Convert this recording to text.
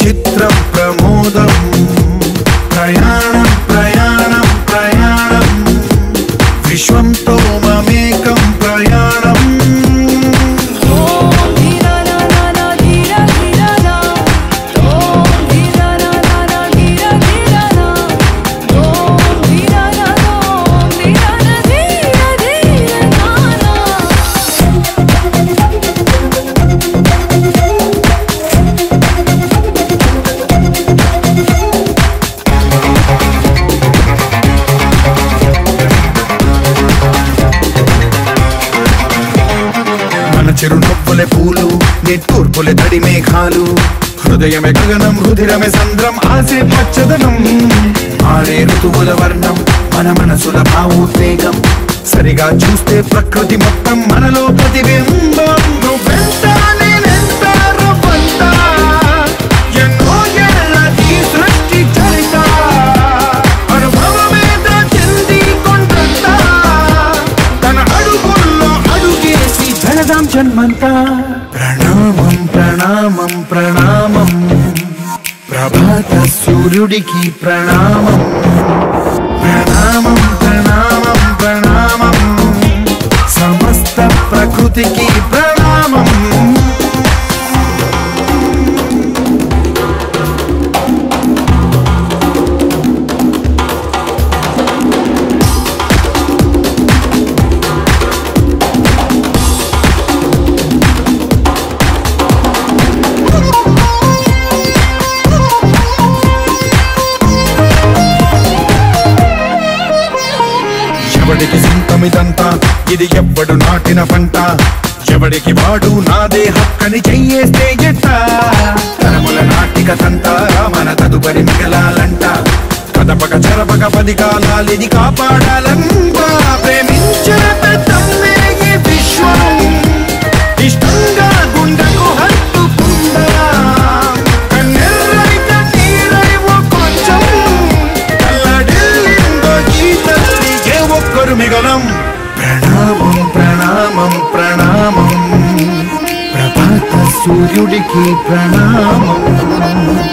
చిత్రం ప్రమోదం ప్రయాణం ప్రయాణం ప్రయాణం విశ్వంతో మమేకం ప్రయాణం ఓం ధీరా నా నా నా ధీరా ధీరా నా ఓం ధీరా నా నా నా ధీరా ధీరా నా ఓం ధీరా నా ఓం ధీరా నా ధీరా ధీరా నా నా మన చిరునొప్పులే పూలు నిట్టూర్పులే తడి మేఘాలు హృదయమే గగనం రుధిరమే సంద్రం ఆసే పచ్చదనం ఆరే ఋతువుల వర్ణం మన మనసుల భావోద్వేగం సరిగా చూస్తే ప్రకృతి మొత్తం మనలో ప్రతిబింబం నువ్వెంత నేనెంత రవ్వంత, ఎన్నో ఏళ్ల ఈ సృష్టి చరిత అనుభవమేద చెంది కొండంత తన అడుగుల్లో అడుగేసి ధనదాం జన్మంతా ప్రణామం ప్రణామం ప్రణామం ప్రభాత సూర్యుడికి ప్రణామం ప్రణామం ప్రణామం ప్రణామం సమస్త ప్రకృతికి ప్రణామం ఎవడికి సొంతమిదంతా ఇది ఎవ్వడు నాటిన పంట ఎవడికి వాడు నాదే హక్కని చెయ్యేస్తే ఎట్ట తరముల నాటిక తంతారా మన తదుపరి మిగలాలంట కదపక చెరపక పది కాలాలిది కాపాడాలంట ప్రేమించిన పెద్దమ్మే ఈ విశ్వం ఇష్టంగా గుండెకు హత్తుకుందా కన్నెర్రై కన్నీరై ఓ కొంచెం కల్లడిల్లిందో ఈ తల్లి ఏ ఒక్కరు మిగలం ప్రణామం ప్రణామం ప్రణామం ప్రభాత సూర్యుడికి ప్రణామం